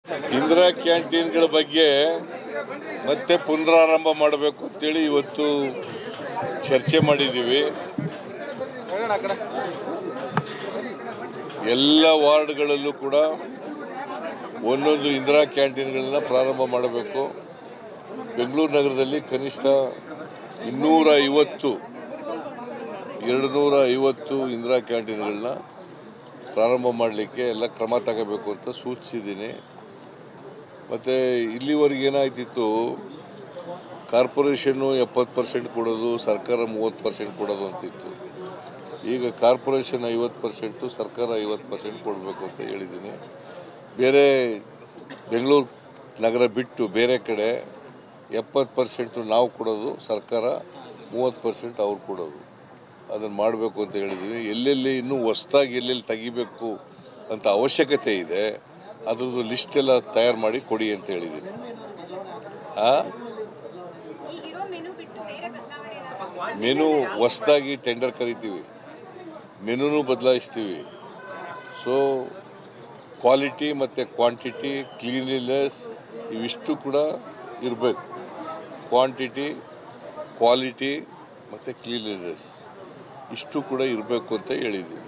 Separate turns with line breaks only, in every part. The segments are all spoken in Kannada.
ಇಂದಿರಾ ಕ್ಯಾಂಟೀನ್ಗಳ ಬಗ್ಗೆ ಮತ್ತೆ ಪುನರಾರಂಭ ಮಾಡಬೇಕು ಅಂತೇಳಿ ಇವತ್ತು ಚರ್ಚೆ ಮಾಡಿದ್ದೀವಿ ಎಲ್ಲ ವಾರ್ಡ್ಗಳಲ್ಲೂ ಕೂಡ ಒಂದೊಂದು ಇಂದಿರಾ ಕ್ಯಾಂಟೀನ್ಗಳನ್ನ ಪ್ರಾರಂಭ ಮಾಡಬೇಕು ಬೆಂಗಳೂರು ನಗರದಲ್ಲಿ ಕನಿಷ್ಠ ಇನ್ನೂರ ಐವತ್ತು ಎರಡು ನೂರ ಐವತ್ತು ಇಂದಿರಾ ಕ್ಯಾಂಟೀನ್ಗಳನ್ನ ಪ್ರಾರಂಭ ಮಾಡಲಿಕ್ಕೆ ಎಲ್ಲ ಕ್ರಮ ತಗೋಬೇಕು ಅಂತ ಸೂಚಿಸಿದ್ದೀನಿ ಮತ್ತು ಇಲ್ಲಿವರೆಗೆ ಏನಾಯ್ತಿತ್ತು ಕಾರ್ಪೊರೇಷನ್ನು ಎಪ್ಪತ್ತು ಪರ್ಸೆಂಟ್ ಕೊಡೋದು ಸರ್ಕಾರ ಮೂವತ್ತು ಪರ್ಸೆಂಟ್ ಕೊಡೋದು ಅಂತಿತ್ತು ಈಗ ಕಾರ್ಪೊರೇಷನ್ ಐವತ್ತು ಪರ್ಸೆಂಟು ಸರ್ಕಾರ ಐವತ್ತು ಪರ್ಸೆಂಟ್ ಕೊಡಬೇಕು ಅಂತ ಹೇಳಿದ್ದೀನಿ ಬೇರೆ ಬೆಂಗಳೂರು ನಗರ ಬಿಟ್ಟು ಬೇರೆ ಕಡೆ ಎಪ್ಪತ್ತು ಪರ್ಸೆಂಟು ನಾವು ಕೊಡೋದು ಸರ್ಕಾರ ಮೂವತ್ತು ಪರ್ಸೆಂಟ್ ಅವ್ರು ಕೊಡೋದು ಅದನ್ನು ಮಾಡಬೇಕು ಅಂತ ಹೇಳಿದ್ದೀನಿ ಎಲ್ಲೆಲ್ಲಿ ಇನ್ನೂ ಹೊಸ್ದಾಗಿ ಎಲ್ಲೆಲ್ಲಿ ತೆಗಿಬೇಕು ಅಂತ ಅವಶ್ಯಕತೆ ಇದೆ ಅದ್ರದ್ದು ಲಿಸ್ಟ್ ಎಲ್ಲ ತಯಾರು ಮಾಡಿ ಕೊಡಿ ಅಂತ ಹೇಳಿದ್ದೀನಿ ಆ
ಈಗಿರೋ ಮೆನು ಬಿಟ್ಟು ಬೇರೆ ಬದಲಾವಣೆ ಏನಾದ್ರು
ಮೆನು ಹೊಸ್ದಾಗಿ ಟೆಂಡರ್ ಕರಿತೀವಿ ಮೆನುನು ಬದಲಾಯಿಸ್ತೀವಿ ಸೊ ಕ್ವಾಲಿಟಿ ಮತ್ತು ಕ್ವಾಂಟಿಟಿ ಕ್ಲೀನ್ಲಿನೆಸ್ ಇವಿಷ್ಟು ಕೂಡ ಇರಬೇಕು ಕ್ವಾಂಟಿಟಿ ಕ್ವಾಲಿಟಿ ಮತ್ತು ಕ್ಲೀನ್ಲಿನೆಸ್ ಇಷ್ಟು ಕೂಡ ಇರಬೇಕು ಅಂತ ಹೇಳಿದ್ದೀವಿ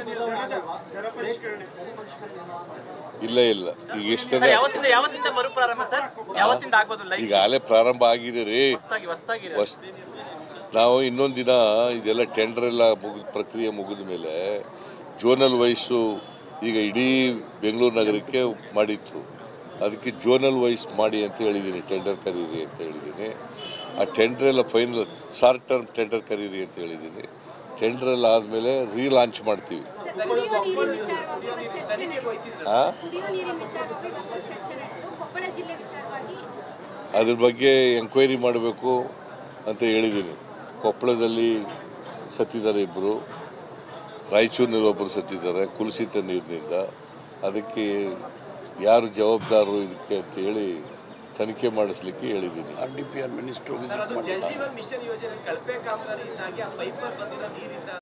ಇಲ್ಲ ಇಲ್ಲ ಈಗ
ಸರ್
ಎಷ್ಟದ
ಯಾವತ್ತಿಂದ ಯಾವತ್ತಿಂದ ಮರುಪ್ರಾರಂಭ ಸರ್ ಯಾವತ್ತಿಂದ ಆಗ್ಬೋದು ಲೈಫ್
ಈಗಾಗಲೇ ಪ್ರಾರಂಭ ಆಗಿದೆ ರೀ
ಹೊಸದಾಗಿ ಹೊಸದಾಗಿ
ಹೊಸ್ ನಾವು ಇನ್ನೊಂದು ದಿನ ಇದೆಲ್ಲ ಟೆಂಡರ್ ಎಲ್ಲ ಮುಗಿದ ಪ್ರಕ್ರಿಯೆ ಮುಗಿದ ಮೇಲೆ ಜೋನಲ್ ವೈಸು ಈಗ ಇಡೀ ಬೆಂಗಳೂರು ನಗರಕ್ಕೆ ಮಾಡಿತ್ತು ಅದಕ್ಕೆ ಜೋನಲ್ ವೈಸ್ ಮಾಡಿ ಅಂತ ಹೇಳಿದ್ದೀನಿ ಟೆಂಡರ್ ಕರೀರಿ ಅಂತ ಹೇಳಿದ್ದೀನಿ ಆ ಟೆಂಡರ್ ಎಲ್ಲ ಫೈನಲ್ ಶಾರ್ಟ್ ಟರ್ಮ್ ಟೆಂಡರ್ ಕರೀರಿ ಅಂತ ಹೇಳಿದ್ದೀನಿ ಟೆಂಡರ್ ಎಲ್ಲ ಆದಮೇಲೆ ರೀಲಾಂಚ್ ಮಾಡ್ತೀವಿ
ಸರ್ ಕುಡಿಯುವ ನೀರಿನ ವಿಚಾರವಾಗಿ ಇವತ್ತು ಚರ್ಚೆ ನಡೆಯಿತು
ಆ?
ಕುಡಿಯುವ ನೀರಿನ ವಿಚಾರವಾಗಿ ಇವತ್ತು ಚರ್ಚೆ ನಡೆದು ಕೊಪ್ಪಳ ಜಿಲ್ಲೆ ವಿಚಾರವಾಗಿ
ಅದ್ರ ಬಗ್ಗೆ ಎಂಕ್ವೈರಿ ಮಾಡಬೇಕು ಅಂತ ಹೇಳಿದ್ದೀನಿ ಕೊಪ್ಪಳದಲ್ಲಿ ಸತ್ತಿದ್ದಾರೆ ಇಬ್ಬರು ರಾಯಚೂರಿನಲ್ಲಿ ಒಬ್ಬರು ಸತ್ತಿದ್ದಾರೆ ಕುಲಸಿತ ನೀರಿನಿಂದ ಅದಕ್ಕೆ ಯಾರು ಜವಾಬ್ದಾರರು ಇದಕ್ಕೆ ಅಂತ ಹೇಳಿ ತನಿಖೆ ಮಾಡಿಸ್ಲಿಕ್ಕೆ ಹೇಳಿದ್ದೀನಿ
R D P R minister visit ಮಾಡಿದ್ದಾರೆ
ಮಿಷನ್ ಯೋಜನೆ ಕಳಪೆ ಕಾಮಗಾರಿಯಿಂದಾಗಿ ಆ ಪೈಪ್ ಬಂದಿರೋ ನೀರಿಂದ